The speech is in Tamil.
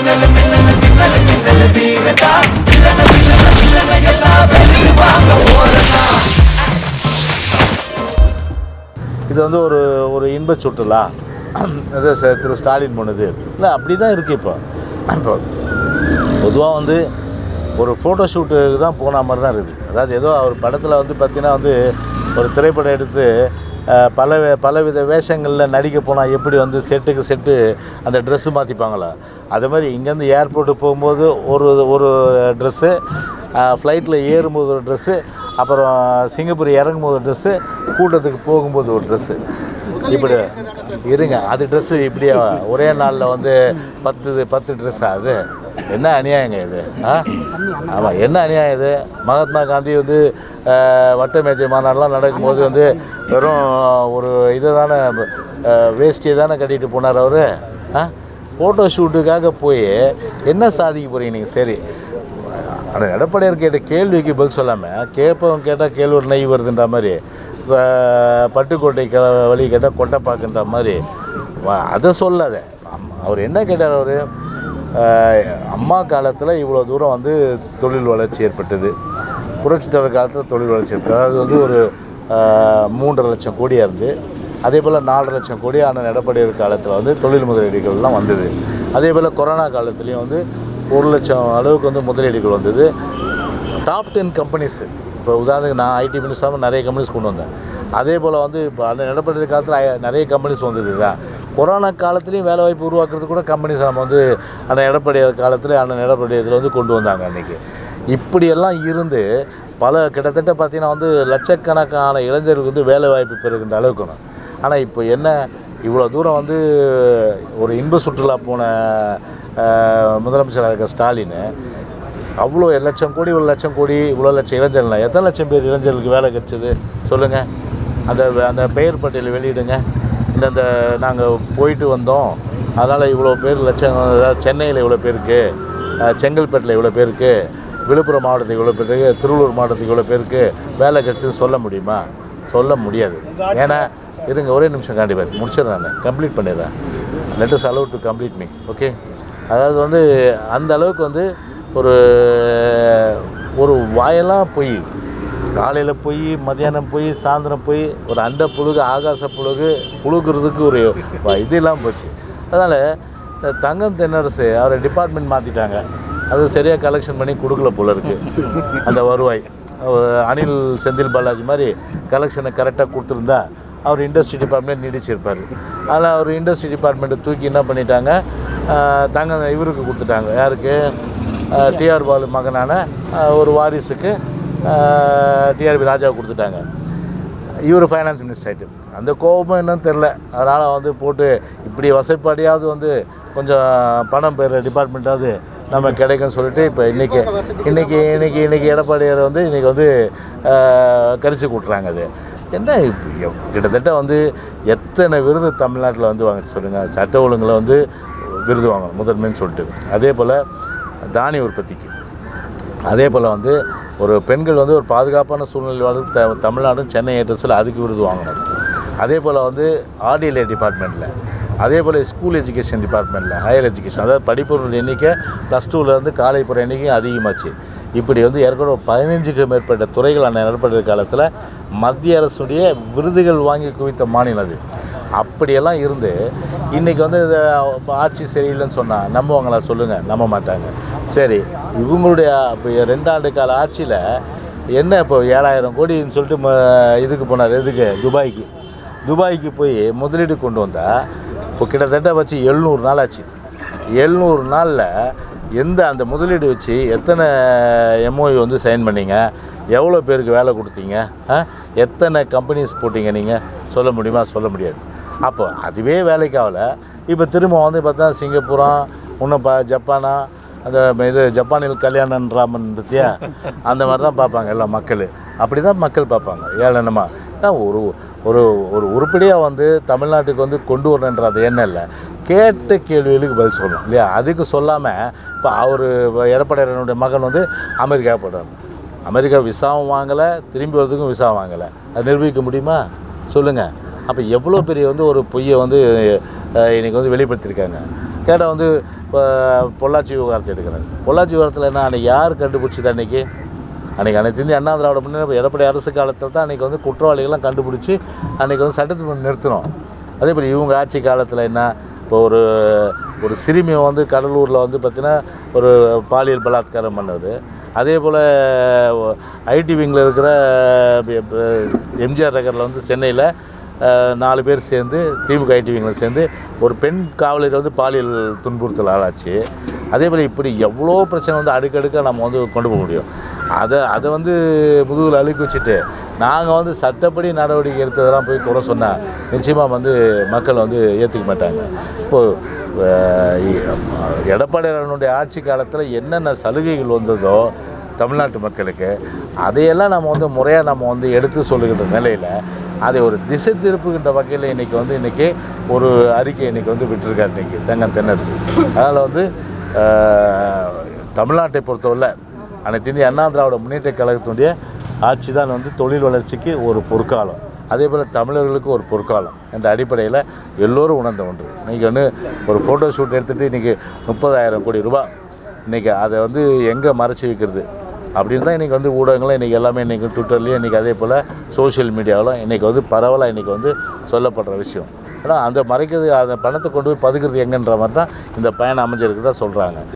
மின்னல் மின்னல் மின்னல் மின்னல் வீரதா வில்லன வில்லன வில்லன எல்லாம் வென்று வாங்க போறதா இது வந்து ஒரு ஒரு இன்ப சுற்றுலா இது ச- திரு ஸ்டாலின் போனது இல்லை அப்படி தான் இருக்குது இப்போ இப்போ பொதுவாக வந்து ஒரு ஃபோட்டோ ஷூட்டுக்கு தான் போன மாதிரி தான் இருக்குது அதாவது ஏதோ அவர் படத்தில் வந்து பார்த்தீங்கன்னா வந்து ஒரு திரைப்படம் எடுத்து அஹ், பல வே- பலவித வேஷங்களில் நடிக்க போனால் எப்படி வந்து செட்டுக்கு செட்டு அந்த ட்ரெஸ்ஸு மாற்றிப்பாங்களா அது மாதிரி இங்கேருந்து ஏர்போர்ட்டுக்கு போகும்போது ஒரு ஒரு ட்ரெஸ்ஸு ஃப்ளைட்டில் ஏறும்போது ஒரு ட்ரெஸ்ஸு அப்புறம் சிங்கப்பூர் இறங்கும்போது ஒரு ட்ரெஸ்ஸு கூட்டத்துக்கு போகும்போது ஒரு ட்ரெஸ்ஸு இப்படி இருங்க அது ட்ரெஸ்ஸு இப்படியா ஒரே நாளில் வந்து பத்து பத்து ட்ரெஸ் அது என்ன அநியாயங்க இது ஆ ஆமாம் என்ன அநியாயம் இது மகாத்மா காந்தி வந்து அஹ், வட்ட மேஜை மாநாடுலாம் நடக்கும்போது வந்து வெறும் ஒரு இதை தானே வேஷ்டியை தானே கட்டிட்டு போனார் அவர் ஆ ஃபோட்டோ ஷூட்டுக்காக போய் என்ன சாதிக்க போகிறீங்க நீங்கள் சரி ஆனால் எடப்பாடியார் கேட்ட கேள்விக்கு பதில் சொல்லாமல் கேட்பவன் கேட்டால் கேள்வி நெய் வருதுன்ற மாதிரி இப்போ பட்டுக்கோட்டை க வழி கேட்டால் கொட்டைப்பாக்குன்ற மாதிரி வ- அதை சொல்லாத அம்- அவர் என்ன கேட்டார் அவர் அம்மா காலத்தில் இவ்வளோ தூரம் வந்து தொழில் வளர்ச்சி ஏற்பட்டது புரட்சித் தலைவர் காலத்தில் தொழில் வளர்ச்சி ஏற்பட்டது அதாவது வந்து ஒரு ஆஹ், மூன்றரை லட்சம் கோடியாக இருந்து அதே போல் நாலு லட்சம் கோடி அண்ணன் எடப்பாடியார் காலத்தில் வந்து தொழில் முதலீடுகள்லாம் வந்தது அதே போல் கொரோனா காலத்துலேயும் வந்து ஒரு லட்சம் அளவுக்கு வந்து முதலீடுகள் வந்தது டாப் டென் கம்பெனிஸ் இப்போ உதாரணத்துக்கு நான் ஐடி மினிஸ்டராக நிறைய கம்பெனிஸ் கொண்டு வந்தேன் அதே போல் வந்து இப்போ அண்ணன் எடப்பாடி காலத்தில் நிறைய கம்பெனிஸ் வந்தது தான் கொரோனா காலத்துலேயும் வேலை வாய்ப்பு உருவாக்குறது கூட கம்பெனிஸ் நம்ம வந்து அண்ணன் எடப்பாடியார் காலத்தில் அண்ணன் எடப்பாடியார் வந்து கொண்டு வந்தாங்க அன்றைக்கி இப்படியெல்லாம் இருந்து பல கிட்டத்தட்ட பார்த்தீங்கன்னா வந்து லட்சக்கணக்கான இளைஞர்களுக்கு வந்து வேலை வாய்ப்பு பெறுகின்ற அளவுக்கு ஆனால் இப்போ என்ன இவ்வளோ தூரம் வந்து ஒரு இன்ப சுற்றுலா போன அஹ், முதலமைச்சராக இருக்க ஸ்டாலின் அவ்வளோ லட்சம் கோடி ஒரு லட்சம் கோடி இவ்வளோ லட்சம் இளைஞர்கள் எத்தனை லட்சம் பேர் இளைஞர்களுக்கு வேலை கிடைச்சது சொல்லுங்கள் அந்த அந்த பெயர் பட்டியலை வெளியிடுங்க இந்தந்த நாங்கள் போயிட்டு வந்தோம் அதனால் இவ்வளோ பேர் லட்சம் அதாவது சென்னையில் இவ்வளோ பேருக்கு அஹ், செங்கல்பட்டில் இவ்வளோ பேருக்கு விழுப்புரம் மாவட்டத்துக்கு இவ்வளோ பேருக்கு திருவள்ளூர் மாவட்டத்துக்கு இவ்வளோ பேருக்கு வேலை கிடைச்சது சொல்ல முடியுமா சொல்ல முடியாது ஏன்னா இருங்க ஒரே நிமிஷம் கண்டிப்பாக முடிச்சிடுறேன் நான் கம்ப்ளீட் பண்ணிடுறேன் let us allow to complete me okay அதாவது வந்து அந்த அளவுக்கு வந்து ஒரு ஒரு வாயெல்லாம் பொய் காலையில் போய் மதியானம் போய் சாயந்தரம் போய் ஒரு அண்ட புழுகு ஆகாச புழுகு புழுகிறதுக்கு ஒரு வ- இது இல்லாமல் போச்சு அதனால் இந்த தங்கம் தென்னரசு அவரை டிபார்ட்மெண்ட் மாற்றிட்டாங்க அது சரியாக கலெக்ஷன் பண்ணி கொடுக்கல போல இருக்குது அந்த வருவாய் அவர் அனில் செந்தில் பாலாஜி மாதிரி கலெக்ஷனை கரெக்டாக கொடுத்துருந்தா அவர் இண்டஸ்ட்ரி டிபார்ட்மெண்ட் நீடிச்சிருப்பார் அதில் அவர் இண்டஸ்ட்ரி டிபார்ட்மெண்ட்டை தூக்கி என்ன பண்ணிட்டாங்க ஆஹ் தங்க இவருக்கு கொடுத்துட்டாங்க யாருக்கு டிஆர் பாலு மகனான ஆஹ் ஒரு வாரிசுக்கு டிஆர்பி ராஜா கொடுத்துட்டாங்க இவர் ஃபைனான்ஸ் மினிஸ்டர் ஆகிட்டு அந்த கோபமும் என்னன்னு தெரில அதனால் வந்து போட்டு இப்படி வசைப்பாடியாவது வந்து கொஞ்சம் பணம் பெறுற டிபார்ட்மெண்ட்டாவது நம்ம கிடைக்கும்னு சொல்லிட்டு இப்போ இன்றைக்கி இன்றைக்கி இன்றைக்கி இன்றைக்கி எடப்பாடியார் வந்து இன்றைக்கி வந்து ஆஹ், கரிசி கூட்டுறாங்க அது என்ன இப்ப எவ்- கிட்டத்தட்ட வந்து எத்தனை விருது தமிழ்நாட்டில் வந்து வாங்க சொல்லுங்கள் சட்ட ஒழுங்கில் வந்து விருது வாங்கணும் முதன்மைன்னு சொல்லிட்டு அதே போல் தானிய உற்பத்திக்கு அதே போல் வந்து ஒரு பெண்கள் வந்து ஒரு பாதுகாப்பான சூழ்நிலை வாழ்ந்து த தமிழ்நாடும் சென்னை ஏற்ற சொல்ல அதுக்கு விருது வாங்கணும் அதே போல் வந்து ஆர்டிஎல்ஏ டிபார்ட்மெண்ட்டில் அதே போல் ஸ்கூல் எஜுகேஷன் டிபார்ட்மெண்ட்டில் ஹையர் எஜுகேஷன் அதாவது படிப்பவர்கள் எண்ணிக்கை ப்ளஸ் டூலேருந்து காலேஜ் போகிற எண்ணிக்கை அதிகமாச்சு இப்படி வந்து ஏற்கனவே ஒரு பதினஞ்சுக்கு மேற்பட்ட துறைகள் அண்ணன் ஏற்பட்ட காலத்தில் மத்திய அரசுடைய விருதுகள் வாங்கி குவித்த மாநிலம் அது அப்படியெல்லாம் இருந்து இன்றைக்கி வந்து இது ஆட்சி சரியில்லைன்னு சொன்னால் நம்புவாங்களா சொல்லுங்கள் நம்ப மாட்டாங்க சரி இவங்களுடைய இப்போ ரெண்டாண்டு கால ஆட்சியில் என்ன இப்போ ஏழாயிரம் கோடின்னு சொல்லிட்டு ம இதுக்கு போனார் எதுக்கு துபாய்க்கு துபாய்க்கு போய் முதலீடு கொண்டு வந்தால் இப்போ கிட்டத்தட்ட வச்சு எழுநூறு நாள் ஆச்சு எழுநூறு நாளில் எந்த அந்த முதலீடு வச்சு எத்தனை எம்ஓஐ வந்து சைன் பண்ணீங்க எவ்வளோ பேருக்கு வேலை கொடுத்தீங்க ஆ? எத்தனை கம்பெனிஸ் போட்டீங்க நீங்கள் சொல்ல முடியுமா சொல்ல முடியாது அப்போ அதுவே வேலைக்கு ஆகல இப்போ திரும்ப வந்து பார்த்தா சிங்கப்பூரா இன்னும் பா ஜப்பானா அந்த இது ஜப்பானில் கல்யாணன் ராமன் இருத்தியா அந்த மாதிரி தான் பார்ப்பாங்க எல்லா மக்கள் அப்படி தான் மக்கள் பார்ப்பாங்க ஏழனமா தான் ஒரு ஒரு ஒரு உருப்படியாக வந்து தமிழ்நாட்டுக்கு வந்து கொண்டு வரணுன்ற அது என்ன இல்லை கேட்ட கேள்விகளுக்கு பதில் சொல்லணும் இல்லையா அதுக்கு சொல்லாமல் இப்போ அவர் எடப்பாடியாரனுடைய மகன் வந்து அமெரிக்கா போடுறாரு அமெரிக்கா விசாவும் வாங்கலை திரும்பி வரதுக்கும் விசா வாங்கலை அது நிரூபிக்க முடியுமா சொல்லுங்கள் அப்போ எவ்வளோ பெரிய வந்து ஒரு பொய்யை வந்து அஹ், இன்னைக்கு வந்து வெளிப்படுத்தியிருக்காங்க கேட்டால் வந்து இப்போ பொள்ளாச்சி விவகாரத்தை எடுக்கிறாங்க பொள்ளாச்சி விவகாரத்தில் என்ன அன்றைக்கி யார் கண்டுபிடிச்சது அன்றைக்கி அன்றைக்கி அனைத்து இந்திய அண்ணா திராவிட முன்னேற்ற எடப்பாடி அரசு காலத்தில் தான் அன்றைக்கி வந்து குற்றவாளிகள்லாம் கண்டுபிடிச்சி அன்றைக்கி வந்து சட்டத்தை முன் நிறுத்தினோம் அதே போல் இவங்க ஆட்சி காலத்தில் என்ன இப்போ ஒரு ஒரு சிறுமி வந்து கடலூரில் வந்து பார்த்திங்கன்னா ஒரு பாலியல் பலாத்காரம் பண்ணது அதே போல் ஐடி விங்கில் இருக்கிற பி- பி- எம்ஜிஆர் நகரில் வந்து சென்னையில் அஹ், நாலு பேர் சேர்ந்து திமுக ஐடி விங்கில் சேர்ந்து ஒரு பெண் காவலர் வந்து பாலியல் துன்புறுத்தல் ஆளாச்சு அதே போல் இப்படி எவ்வளோ பிரச்சனை வந்து அடுக்கடுக்காக நம்ம வந்து கொண்டு போக முடியும் அதை அதை வந்து முதுகில் அழுக்கி வச்சுட்டு நாங்கள் வந்து சட்டப்படி நடவடிக்கை எடுத்ததெல்லாம் போய் குறை சொன்னால் நிச்சயமாக வந்து மக்கள் வந்து ஏற்றுக்க மாட்டாங்க இப்போது எடப்பாடியாரனுடைய ஆட்சி காலத்தில் என்னென்ன சலுகைகள் வந்ததோ தமிழ்நாட்டு மக்களுக்கு அதையெல்லாம் நம்ம வந்து முறையாக நம்ம வந்து எடுத்து சொல்லுகின்ற நிலையில் அதை ஒரு திசை திருப்புகின்ற வகையில் இன்றைக்கி வந்து இன்றைக்கி ஒரு அறிக்கை இன்றைக்கி வந்து விட்டுருக்காரு இன்றைக்கி தங்கம் தென்னரசு அதனால் வந்து அஹ், தமிழ்நாட்டை பொறுத்தவரை அனைத்து இந்திய அண்ணா திராவிட முன்னேற்ற கழகத்தினுடைய ஆட்சி தான் வந்து தொழில் வளர்ச்சிக்கு ஒரு பொற்காலம் அதே போல் தமிழர்களுக்கு ஒரு பொற்காலம் என்ற அடிப்படையில் எல்லோரும் உணர்ந்த ஒன்று இன்றைக்கி வந்து ஒரு ஃபோட்டோ ஷூட் எடுத்துகிட்டு இன்றைக்கி முப்பதாயிரம் கோடி ரூபாய் இன்றைக்கி அதை வந்து எங்கே மறைச்சி வைக்கிறது அப்படின்னு தான் இன்றைக்கி வந்து ஊடகங்களும் இன்றைக்கி எல்லாமே இன்றைக்கி ட்விட்டர்லேயும் இன்றைக்கி அதே போல் சோஷியல் மீடியாவிலும் இன்றைக்கி வந்து பரவலாக இன்றைக்கி வந்து சொல்லப்படுற விஷயம் ஆனால் அந்த மறைக்கிறது அந்த பணத்தை கொண்டு போய் பதுக்கிறது எங்கன்ற மாதிரி தான் இந்த பயணம் அமைஞ்சிருக்குதா சொல்கிறாங்க